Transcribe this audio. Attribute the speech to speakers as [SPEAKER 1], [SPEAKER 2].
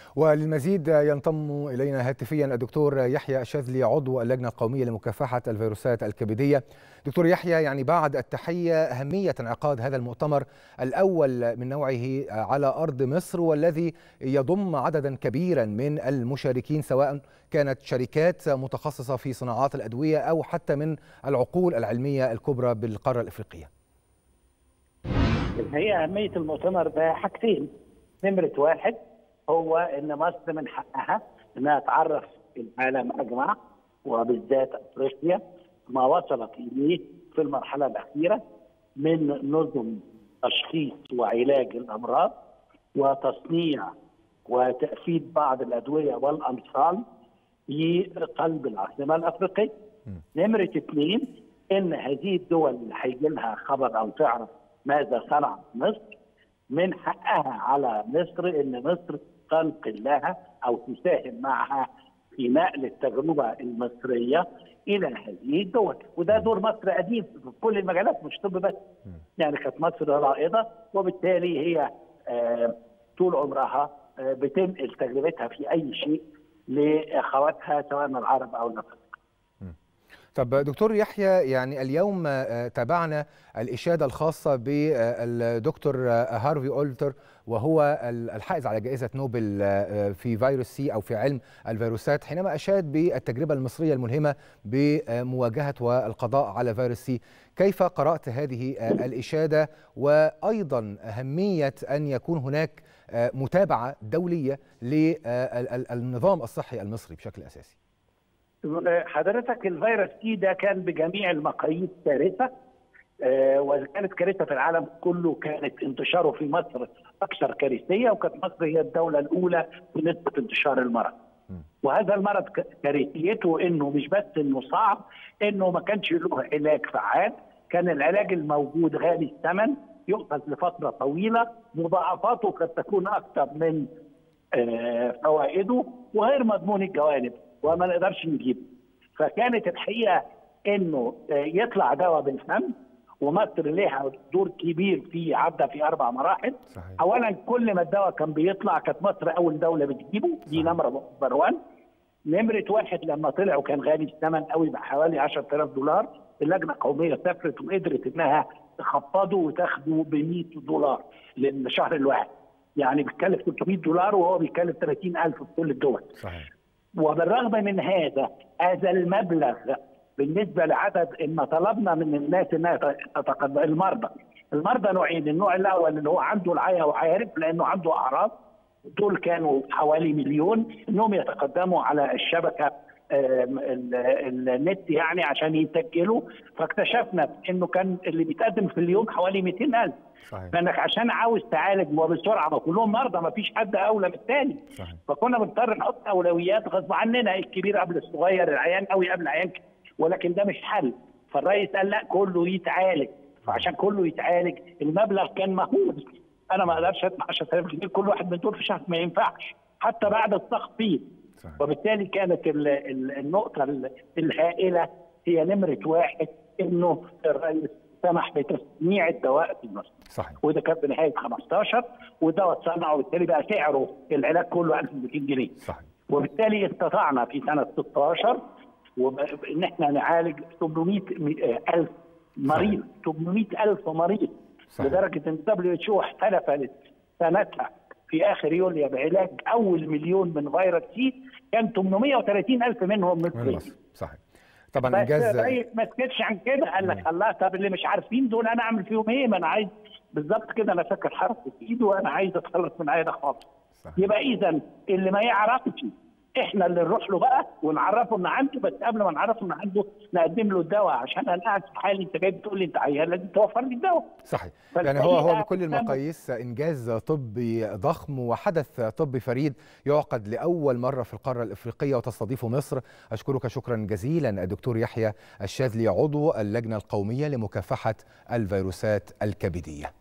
[SPEAKER 1] وللمزيد ينضم الينا هاتفيا الدكتور يحيى الشاذلي عضو اللجنه القوميه لمكافحه الفيروسات الكبديه. دكتور يحيى يعني بعد التحيه اهميه انعقاد هذا المؤتمر الاول من نوعه على ارض مصر والذي يضم عددا كبيرا من المشاركين سواء كانت شركات متخصصه في صناعات الادويه او حتى من العقول العلميه الكبرى بالقاره الافريقيه.
[SPEAKER 2] الحقيقه اهميه المؤتمر ده حاجتين نمره واحد هو ان مصر من حقها انها تعرف العالم اجمع وبالذات افريقيا ما وصلت اليه في المرحله الاخيره من نظم تشخيص وعلاج الامراض وتصنيع وتأفيد بعض الادويه والامصال في قلب العاصمه الافريقيه. نمره اثنين ان هذه الدول اللي هيجي لها خبر او تعرف ماذا صنع مصر من حقها على مصر ان مصر تنقل لها او تساهم معها في نقل التجربه المصريه الى هذه الدول وده دور مصر قديم في كل المجالات مش طب بس يعني كانت مصر رائده وبالتالي هي آه طول عمرها آه بتنقل تجربتها في اي شيء لاخواتها سواء العرب او الافارقه
[SPEAKER 1] طب دكتور يحيى يعني اليوم تابعنا الإشادة الخاصة بالدكتور هارفي أولتر وهو الحائز على جائزة نوبل في فيروس سي أو في علم الفيروسات حينما أشاد بالتجربة المصرية الملهمة بمواجهة والقضاء على فيروس سي كيف قرأت هذه الإشادة وأيضا أهمية أن يكون هناك متابعة دولية للنظام الصحي المصري بشكل أساسي
[SPEAKER 2] حضرتك الفيروس سي ده كان بجميع المقاييس كارثه آه وكانت كارثه في العالم كله كانت انتشاره في مصر اكثر كارثيه وكانت مصر هي الدوله الاولى في نسبه انتشار المرض. وهذا المرض كارثيته انه مش بس انه صعب انه ما كانش له علاج فعال، كان العلاج الموجود غالي الثمن يؤخذ لفتره طويله مضاعفاته قد تكون اكثر من آه فوائده وغير مضمون الجوانب. وما نقدرش نجيبه فكانت الحقيقه انه يطلع دواء بالفم ومصر لها دور كبير في عدى في اربع مراحل صحيح. اولا كل ما الدواء كان بيطلع كانت مصر اول دوله بتجيبه دي نمره نمبر 1 نمره واحد لما طلع وكان غالي الثمن قوي بحوالي 10000 دولار اللجنه القوميه سافرت وقدرت انها تخفضه وتاخده ب 100 دولار للشهر الواحد يعني بيتكلف 300 دولار وهو بيتكلف 30000 في كل الدول
[SPEAKER 1] صحيح
[SPEAKER 2] وبالرغم من هذا هذا المبلغ بالنسبه لعدد ما طلبنا من الناس انها تتقدم المرضى المرضى نوعين النوع الاول اللي هو عنده العيا وعارف لانه عنده اعراض دول كانوا حوالي مليون انهم يتقدموا على الشبكه النت يعني عشان يسجلوا فاكتشفنا انه كان اللي بيتقدم في اليوم حوالي 200000
[SPEAKER 1] صحيح.
[SPEAKER 2] فانك عشان عاوز تعالج وبسرعه ما كلهم مرضى ما فيش حد اولى من الثاني فكنا بنضطر نحط اولويات غصب عننا الكبير قبل الصغير العيان قوي قبل العيان ولكن ده مش حل فالرئيس قال لا كله يتعالج فعشان كله يتعالج المبلغ كان مهول انا ما اقدرش ادفع 10000 جنيه كل واحد من دول في شهر ما ينفعش حتى بعد التخفيض وبالتالي كانت النقطه الهائله هي نمره واحد انه الرئيس سمح بتصنيع الدواء في مصر
[SPEAKER 1] صحيح
[SPEAKER 2] وده كان بنهايه 15 والدواء اتصنع وبالتالي بقى سعره العلاج كله 1200 جنيه
[SPEAKER 1] صحيح
[SPEAKER 2] وبالتالي استطعنا في سنه 16 ان احنا نعالج 800 الف مريض 800 الف مريض صحيح. لدرجه ان دبليو اتش او احتلفت سنتها في اخر يوليو بعلاج اول مليون من فيروس سي كان 830 الف منهم
[SPEAKER 1] من مصر صحيح طبعا انجاز
[SPEAKER 2] ما سكتش عن كده قال لك الله طب اللي مش عارفين دول انا اعمل فيهم ايه ما انا عايز بالظبط كده انا فاكر حرف في ايده وانا عايز اتخلص من عينه خالص يبقى اذا اللي ما يعرفش احنا اللي نروح له بقى ونعرفه ان عنده بس قبل ما نعرفه ان عنده نقدم له الدواء عشان انا قاعد في حالي انت جاي بتقول لي انت عيان لازم توفر لي الدواء
[SPEAKER 1] صحيح يعني هو هو بكل المقاييس انجاز طبي ضخم وحدث طبي فريد يعقد لاول مره في القاره الافريقيه وتستضيفه مصر اشكرك شكرا جزيلا الدكتور يحيى الشاذلي عضو اللجنه القوميه لمكافحه الفيروسات الكبديه